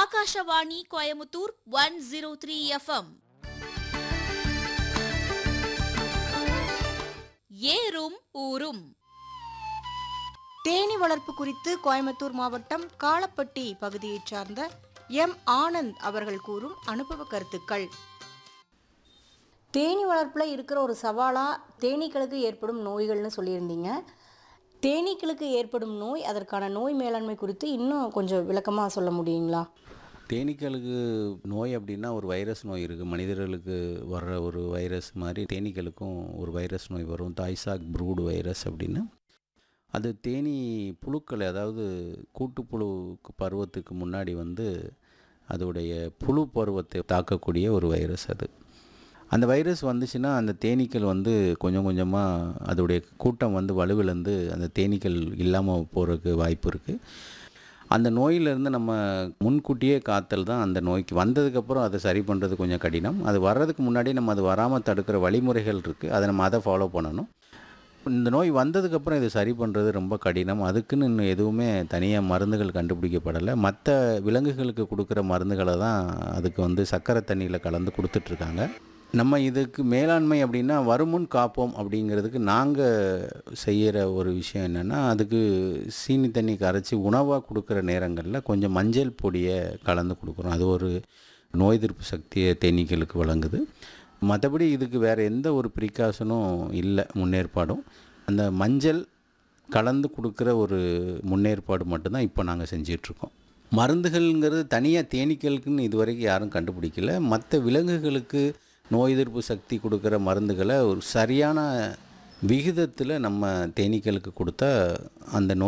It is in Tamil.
Akashvani Coimbatore one zero three FM ஏறும் ஊரும் தேனி வளர்ப்பு குறித்து கோயம்புத்தூர் மாவட்டம் காளப்பட்டி பகுதியைச் சார்ந்த எம் ஆனந்த் அவர்கள் கூறும் அனுபவ கருத்துக்கள் தேனி வளர்ப்பில் இருக்கிற ஒரு சவாலாக தேனீக்களுக்கு ஏற்படும் நோய்கள்னு சொல்லியிருந்தீங்க தேனீக்களுக்கு ஏற்படும் நோய் அதற்கான நோய் மேலாண்மை குறித்து இன்னும் கொஞ்சம் விளக்கமாக சொல்ல முடியுங்களா தேனீக்களுக்கு நோய் அப்படின்னா ஒரு வைரஸ் நோய் இருக்குது மனிதர்களுக்கு வர்ற ஒரு வைரஸ் மாதிரி தேனீக்களுக்கும் ஒரு வைரஸ் நோய் வரும் தாய்சாக் ப்ரூடு வைரஸ் அப்படின்னு அது தேனீ புழுக்களை அதாவது கூட்டுப்புழு பருவத்துக்கு முன்னாடி வந்து அதோடைய புழு பருவத்தை தாக்கக்கூடிய ஒரு வைரஸ் அது அந்த வைரஸ் வந்துச்சுன்னா அந்த தேனீக்கள் வந்து கொஞ்சம் கொஞ்சமாக அதோடைய கூட்டம் வந்து வலுவிழந்து அந்த தேனீக்கள் இல்லாமல் போகிறதுக்கு வாய்ப்பு இருக்குது அந்த நோயிலிருந்து நம்ம முன்கூட்டியே காத்தல் தான் அந்த நோய்க்கு வந்ததுக்கப்புறம் அதை சரி பண்ணுறது கொஞ்சம் கடினம் அது வர்றதுக்கு முன்னாடி நம்ம அது வராமல் தடுக்கிற வழிமுறைகள் இருக்குது அதை நம்ம அதை ஃபாலோ பண்ணணும் இந்த நோய் வந்ததுக்கப்புறம் இது சரி பண்ணுறது ரொம்ப கடினம் அதுக்குன்னு இன்னும் எதுவுமே தனியாக மருந்துகள் கண்டுபிடிக்கப்படலை மற்ற விலங்குகளுக்கு கொடுக்குற மருந்துகளை தான் அதுக்கு வந்து சர்க்கரை தண்ணியில் கலந்து கொடுத்துட்ருக்காங்க நம்ம இதுக்கு மேலாண்மை அப்படின்னா வருமுன் காப்போம் அப்படிங்கிறதுக்கு நாங்கள் செய்கிற ஒரு விஷயம் என்னென்னா அதுக்கு சீனி தண்ணி கரைச்சி உணவாக கொடுக்குற நேரங்களில் கொஞ்சம் மஞ்சள் பொடியை கலந்து கொடுக்குறோம் அது ஒரு நோய் எதிர்ப்பு சக்தியை தேனீக்களுக்கு வழங்குது மற்றபடி இதுக்கு வேறு எந்த ஒரு ப்ரிகாஷனும் இல்லை முன்னேற்பாடும் அந்த மஞ்சள் கலந்து கொடுக்குற ஒரு முன்னேற்பாடு மட்டும்தான் இப்போ நாங்கள் செஞ்சிட்ருக்கோம் மருந்துகள்ங்கிறது தனியாக தேனீக்களுக்குன்னு இது வரைக்கும் யாரும் கண்டுபிடிக்கல மற்ற விலங்குகளுக்கு நோய் எதிர்ப்பு சக்தி கொடுக்குற மருந்துகளை ஒரு சரியான விகிதத்தில் நம்ம தேனீக்களுக்கு கொடுத்தா அந்த நோய்